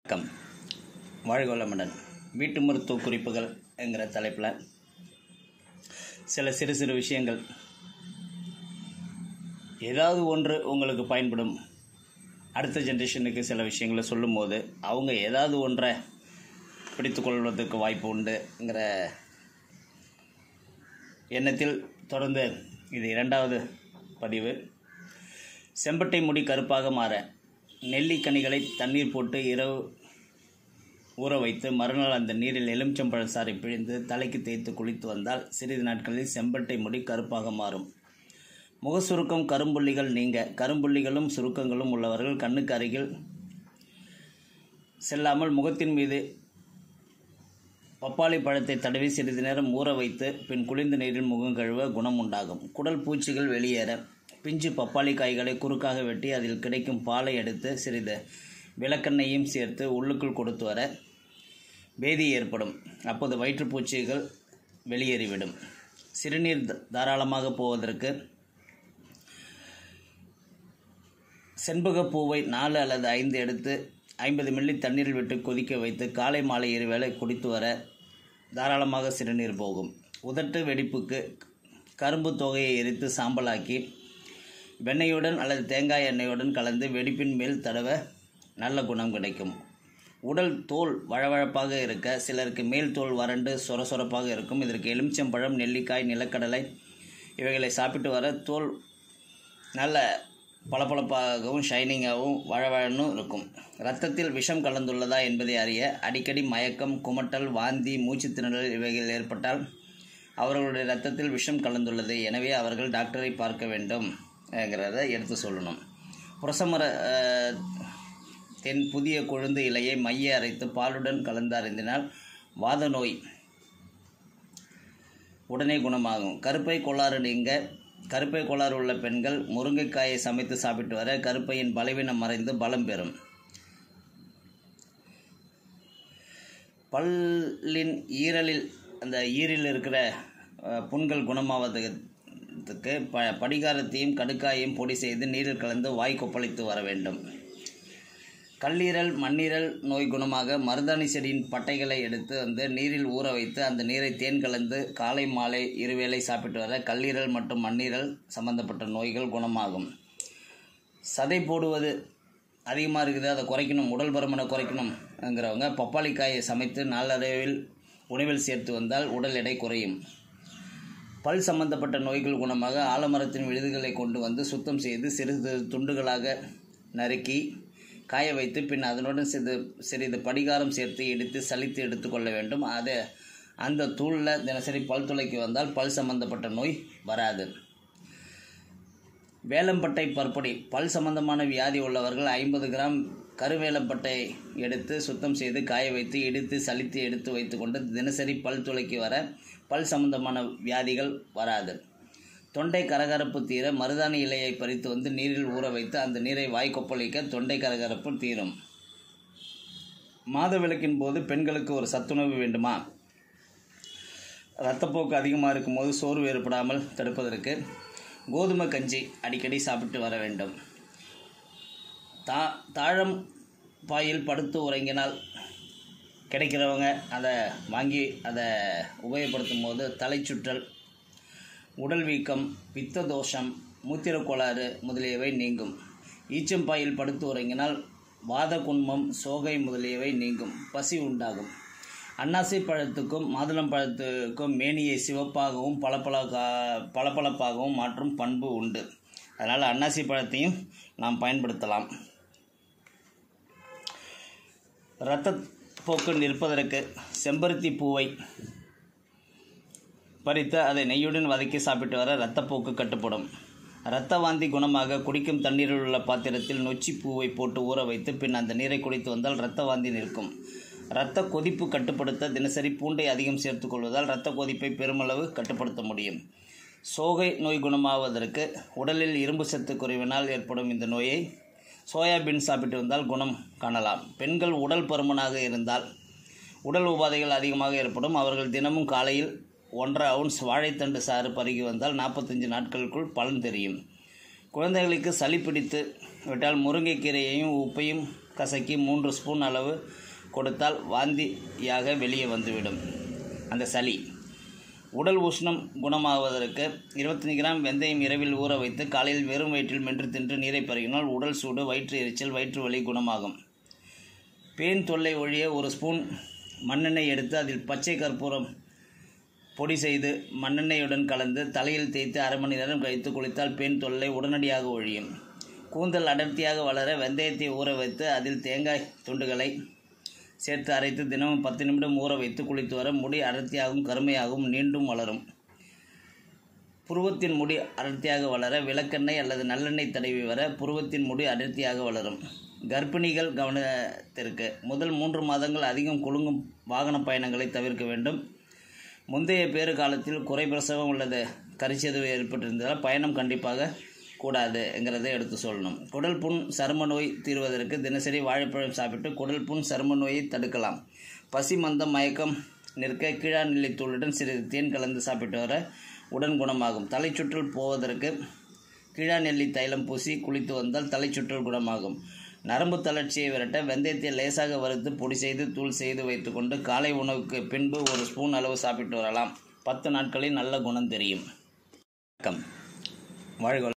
வணக்கம் வாழ்க வளமுடன் வீட்டு மருத்துவ குறிப்புகள் என்கிற தலைப்பில் சில சிறு சிறு விஷயங்கள் ஏதாவது ஒன்று உங்களுக்கு பயன்படும் அடுத்த ஜென்ரேஷனுக்கு சில விஷயங்களை சொல்லும்போது அவங்க ஏதாவது ஒன்றை பிடித்து கொள்வதற்கு வாய்ப்பு உண்டுங்கிற எண்ணத்தில் தொடர்ந்து இது இரண்டாவது பதிவு செம்பட்டை முடி கருப்பாக மாற நெல்லிக்கனிகளை தண்ணீர் போட்டு இரவு ஊற வைத்து மறுநாள் அந்த நீரில் எலுமிச்சம்பழம் சாறை பிழிந்து தலைக்கு தேய்த்து குளித்து வந்தால் சிறிது நாட்களில் செம்பட்டை முடி கருப்பாக மாறும் முக சுருக்கம் கரும்புள்ளிகள் நீங்க கரும்புள்ளிகளும் சுருக்கங்களும் உள்ளவர்கள் கண்ணுக்கு அருகில் செல்லாமல் முகத்தின் மீது பப்பாளி பழத்தை தடவி சிறிது நேரம் ஊற வைத்து பின் குளிர்ந்த நீரில் முகம் கழுவ குணம் உண்டாகும் குடல் பூச்சிகள் வெளியேற பிஞ்சு பப்பாளி காய்களை குறுக்காக வெட்டி அதில் கிடைக்கும் பாலை எடுத்து சிறிது விளக்கெண்ணையும் சேர்த்து உள்ளுக்குள் கொடுத்து வர பேதி ஏற்படும் அப்போது வயிற்றுப்பூச்சிகள் வெளியேறிவிடும் சிறுநீர் த- தாராளமாக போவதற்கு செண்பகப் பூவை நாலு அல்லது ஐந்து எடுத்து ஐம்பது மில்லி தண்ணீரில் விட்டு கொதிக்க வைத்து காலை மாலை இருவேளை குடித்து வர தாராளமாக சிறுநீர் போகும் உதட்டு வெடிப்புக்கு கரும்பு தொகையை எரித்து சாம்பலாக்கி வெண்ணெயுடன் அல்லது தேங்காய் எண்ணெயுடன் கலந்து வெடிப்பின் மேல் தடவ நல்ல குணம் கிடைக்கும் உடல் தோல் வழவழப்பாக இருக்க சிலருக்கு மேல் தோல் வறண்டு சொர சொரப்பாக இருக்கும் இதற்கு எலுமிச்சம்பழம் நெல்லிக்காய் நிலக்கடலை இவைகளை சாப்பிட்டு வர தோல் நல்ல பளபளப்பாகவும் ஷைனிங்காகவும் வழவழன்னு இருக்கும் இரத்தத்தில் விஷம் கலந்துள்ளதா என்பதை அறிய அடிக்கடி மயக்கம் குமட்டல் வாந்தி மூச்சுத் திணறல் இவைகள் ஏற்பட்டால் அவர்களுடைய இரத்தத்தில் விஷம் கலந்துள்ளது எனவே அவர்கள் டாக்டரை பார்க்க வேண்டும் என்கிறத எடுத்து சொல்லணும் புரசமர அஹ், தென் புதிய கொழுந்து இலையை மைய அரைத்து பாலுடன் கலந்து அருந்தினால் வாத நோய் உடனே குணமாகும் கருப்பை கோளாறு நீங்க கருப்பை கோளாறு உள்ள பெண்கள் முருங்கைக்காயை சமைத்து சாப்பிட்டு வர கருப்பையின் பலவீனம் மறைந்து பலம் பெறும் பல்லின் ஈரலில் அந்த ஈரில் இருக்கிற அஹ், புண்கள் குணமாவதற்கு ப படிகாரத்தையும் கடுக்காயையும் பொடி செய்து நீரில் கலந்து வாய் கொப்பளித்து வர வேண்டும் கல்லீரல் மண்ணீரல் நோய் குணமாக மருதாணி செடியின் பட்டைகளை எடுத்து வந்து நீரில் ஊற வைத்து அந்த நீரை தேன் கலந்து காலை மாலை இருவேளை சாப்பிட்டு வர கல்லீரல் மற்றும் மண்ணீரல் சம்பந்தப்பட்ட நோய்கள் குணமாகும் சதை போடுவது அதிகமாக இருக்குது அதை குறைக்கணும் உடல் பருமனை குறைக்கணுங்கிறவங்க பப்பாளிக்காயை சமைத்து நாளடைவில் உணவில் சேர்த்து வந்தால் உடல் எடை குறையும் பல் சம்பந்தப்பட்ட நோய்கள் குணமாக ஆலமரத்தின் விழுதுகளை கொண்டு வந்து சுத்தம் செய்து சிறு சிறு துண்டுகளாக நறுக்கி காய வைத்து பின் அதனுடன் சிறிது சிறிது படிகாரம் சேர்த்து இடித்து சலித்து எடுத்துக்கொள்ள வேண்டும் அது அந்த தூளில் தினசரி பல் துளைக்கு வந்தால் பல் சம்பந்தப்பட்ட நோய் வராது வேலம்பட்டை பற்பொடி பல் சம்பந்தமான வியாதி உள்ளவர்கள் ஐம்பது கிராம் கருவேலம்பட்டை எடுத்து சுத்தம் செய்து காய வைத்து இடித்து சலித்து எடுத்து வைத்துக்கொண்டு தினசரி பல் துளைக்கு வர பல் சம்பந்தமான வியாதிகள் வராது தொண்டை கரகரப்பு தீர மருதாணி இலையை பறித்து வந்து நீரில் ஊற வைத்து அந்த நீரை வாய் கொப்பளிக்க தொண்டை கரகரப்பு தீரும் மாதவிலக்கின் போது பெண்களுக்கு ஒரு சத்துணவு வேண்டுமா இரத்தப்போக்கு அதிகமாக இருக்கும்போது சோர்வு ஏற்படாமல் தடுப்பதற்கு கோதுமை கஞ்சி அடிக்கடி சாப்பிட்டு வர வேண்டும் தா தாழம் பாயில் படுத்து உறங்கினால் கிடைக்கிறவங்க அதை வாங்கி அதை உபயோகப்படுத்தும் போது தலை சுற்றல் உடல் வீக்கம் பித்த தோஷம் மூத்திரக் கோளாறு முதலியவை நீங்கும் ஈச்சம்பாயில் படுத்து உறங்கினால் வாத குன்மம் சோகை முதலியவை நீங்கும் பசி உண்டாகும் அன்னாசி பழத்துக்கும் மாதுளம் பழத்துக்கும் மேனியை சிவப்பாகவும் பளபள பளபளப்பாகவும் மாற்றும் பண்பு உண்டு அதனால் அன்னாசி பழத்தையும் நாம் பயன்படுத்தலாம் இரத்தப்போக்கு நிற்பதற்கு செம்பருத்தி பூவை பறித்து அதை நெய்யுடன் வதக்கி சாப்பிட்டு வர இரத்தப்போக்கு கட்டுப்படும் இரத்த வாந்தி குணமாக குடிக்கும் தண்ணீரில் உள்ள பாத்திரத்தில் நொச்சி பூவை போட்டு ஊற வைத்து பின் அந்த நீரை குடித்து வந்தால் இரத்த வாந்தி நிற்கும் இரத்த கொதிப்பு கட்டுப்படுத்த தினசரி பூண்டை அதிகம் சேர்த்துக்கொள்வதால் இரத்த கொதிப்பை பெருமளவு கட்டுப்படுத்த முடியும் சோகை நோய் குணமாவதற்கு உடலில் இரும்பு சத்து குறைவினால் ஏற்படும் இந்த நோயை சோயாபீன் சாப்பிட்டு வந்தால் குணம் காணலாம் பெண்கள் உடல் பருமனாக இருந்தால் உடல் உபாதைகள் அதிகமாக ஏற்படும் அவர்கள் தினமும் காலையில் ஒன்றரை அவுன்ஸ் வாழைத்தண்டு சாறு பருகி வந்தால் நாற்பத்தஞ்சு நாட்களுக்குள் பலன் தெரியும் குழந்தைகளுக்கு சளி பிடித்து விட்டால் முருங்கைக்கீரையையும் உப்பையும் கசக்கி மூன்று ஸ்பூன் அளவு கொடுத்தால் வாந்தியாக வெளியே வந்துவிடும் அந்த சளி உடல் உஷ்ணம் குணமாவதற்கு இருபத்தஞ்சி கிராம் வெந்தயம் இரவில் ஊற வைத்து காலையில் வெறும் வயிற்றில் மென்று தின்று நீரை பருகினால் உடல் சூடு வயிற்று எரிச்சல் வயிற்று வலி குணமாகும் பேன் தொல்லை ஒழிய ஒரு ஸ்பூன் மண்ணெண்ணெய் எடுத்து அதில் பச்சை கற்பூரம் பொடி செய்து மண்ணெண்ணெயுடன் கலந்து தலையில் தேய்த்து அரை மணி நேரம் கழித்து குளித்தால் பெண் தொல்லை உடனடியாக ஒழியும் கூந்தல் அடர்த்தியாக வளர வெந்தயத்தை ஊற வைத்து அதில் தேங்காய் துண்டுகளை சேர்த்து அரைத்து தினமும் பத்து நிமிடம் ஊற வைத்து குளித்து வர முடி அடர்த்தியாகவும் கருமையாகவும் நீண்டும் வளரும் புருவத்தின் முடி அடர்த்தியாக வளர விளக்கெண்ணெய் அல்லது நல்லெண்ணெய் தடவி வர புருவத்தின் முடி அடர்த்தியாக வளரும் கர்ப்பிணிகள் கவனத்திற்கு முதல் மூன்று மாதங்கள் அதிகம் குலுங்கும் வாகன பயணங்களை தவிர்க்க வேண்டும் முந்தைய பேறு காலத்தில் குறைபிரசவம் உள்ளது கரிச்சதுவு ஏற்பட்டிருந்ததால் பயணம் கண்டிப்பாக கூடாதுங்கிறதை எடுத்து சொல்லணும் குடல் புண் சரும நோய் தீர்வதற்கு தினசரி வாழைப்பழம் சாப்பிட்டு குடல் புண் சரும நோயை தடுக்கலாம் பசி மந்தம் மயக்கம் நிற்க கீழா நெல்லித்தூளுடன் சிறிது தேன் கலந்து சாப்பிட்டு வர உடன் குணமாகும் தலைச்சுற்றல் போவதற்கு கீழா நெல்லி தைலம் பூசி குளித்து வந்தால் தலைச்சுற்றல் குணமாகும் நரம்பு தளர்ச்சியை விரட்ட வெந்தயத்தை லேசாக வறுத்து பொடி செய்து தூள் செய்து வைத்துக்கொண்டு காலை உணவுக்கு பின்பு ஒரு ஸ்பூன் அளவு சாப்பிட்டு வரலாம் பத்து நாட்களில் நல்ல குணம் தெரியும் வணக்கம் வாழ்க